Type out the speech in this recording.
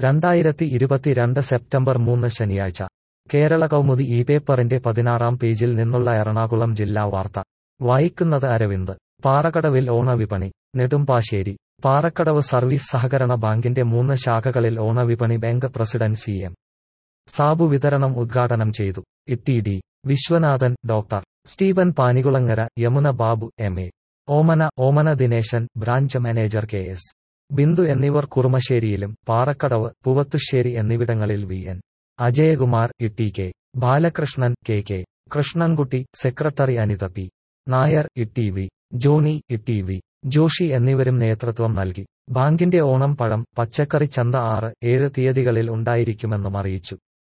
രണ്ടായിരത്തി ഇരുപത്തിരണ്ട് സെപ്റ്റംബർ മൂന്ന് ശനിയാഴ്ച കേരള കൗമുദി ഈ പേപ്പറിന്റെ പതിനാറാം പേജിൽ നിന്നുള്ള എറണാകുളം ജില്ലാ വാർത്ത വായിക്കുന്നത് അരവിന്ദ് പാറക്കടവിൽ ഓണവിപണി നെടുമ്പാശ്ശേരി പാറക്കടവ് സർവീസ് സഹകരണ ബാങ്കിന്റെ മൂന്ന് ശാഖകളിൽ ഓണവിപണി bank president C M Sabu വിതരണം ഉദ്ഘാടനം ചെയ്തു ഇട്ടി D Viswanathan doctor Steven Panikulangara Yamuna Babu M A Omana Omana Dineshan branch manager K S Bindu എന്നിവർ കുറുമശ്ശേരിയിലും പാറക്കടവ് പൂവത്തുശ്ശേരി എന്നിവിടങ്ങളിൽ വി എൻ അജയകുമാർ ഇട്ടി K Balakrishnan K K Krishnankutty secretary Anitha P Nair ഇട്ടി വി ജോണി ഇട്ടി വി ജോഷി എന്നിവരും നേതൃത്വം നൽകി ബാങ്കിന്റെ ഓണം പഴം പച്ചക്കറി ചന്ത ആറ് ഏഴ് തീയതികളിൽ ഉണ്ടായിരിക്കുമെന്നും അറിയിച്ചു